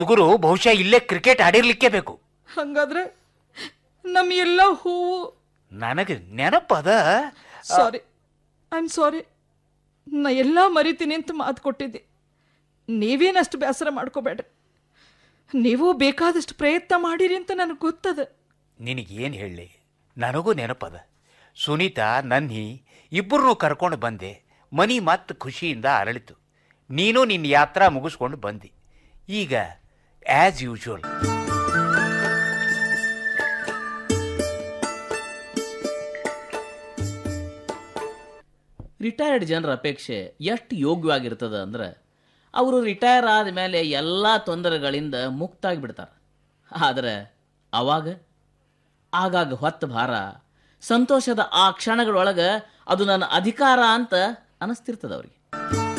ಹುಡುಗರು ಬಹುಶಃ ಇಲ್ಲೇ ಕ್ರಿಕೆಟ್ ಆಡಿರ್ಲಿಕ್ಕೆ ಬೇಕು ಹಂಗಾದ್ರೆ ನಮ್ಮ ಎಲ್ಲ ಹೂವು ನನಗೆ ನೆನಪದ ಸಾರಿ ಐ ಆಮ್ ಸಾರಿ ನಾ ಎಲ್ಲ ಮರಿತೀನಿ ಅಂತ ಮಾತು ಕೊಟ್ಟಿದ್ದೆ ನೀವೇನಷ್ಟು ಬೇಸರ ಮಾಡ್ಕೋಬೇಡ್ರಿ ನೀವು ಬೇಕಾದಷ್ಟು ಪ್ರಯತ್ನ ಮಾಡಿರಿ ಅಂತ ನನಗೆ ಗೊತ್ತದ ನಿನಗೇನು ಹೇಳಿ ನನಗೂ ನೆನಪದ ಸುನೀತಾ ನನ್ನಿ ಇಬ್ಬರನ್ನೂ ಕರ್ಕೊಂಡು ಬಂದೆ ಮನಿ ಮತ್ತೆ ಖುಷಿಯಿಂದ ಅರಳಿತು ನೀನು ನಿನ್ನ ಯಾತ್ರಾ ಮುಗಿಸ್ಕೊಂಡು ಬಂದಿ ಈಗ ಆ್ಯಸ್ ಯೂಶುವಲ್ ರಿಟೈರ್ಡ್ ಜನರ ಅಪೇಕ್ಷೆ ಎಷ್ಟು ಯೋಗ್ಯವಾಗಿರ್ತದ ಅಂದ್ರೆ ಅವರು ರಿಟೈರ್ ಆದಮೇಲೆ ಎಲ್ಲ ತೊಂದರೆಗಳಿಂದ ಮುಕ್ತಾಗಿ ಬಿಡ್ತಾರೆ ಆದರೆ ಅವಾಗ ಆಗಾಗ ಹೊತ್ತ ಭಾರ ಸಂತೋಷದ ಆ ಕ್ಷಣಗಳೊಳಗೆ ಅದು ನನ್ನ ಅಧಿಕಾರ ಅಂತ ಅನಿಸ್ತಿರ್ತದ ಅವ್ರಿಗೆ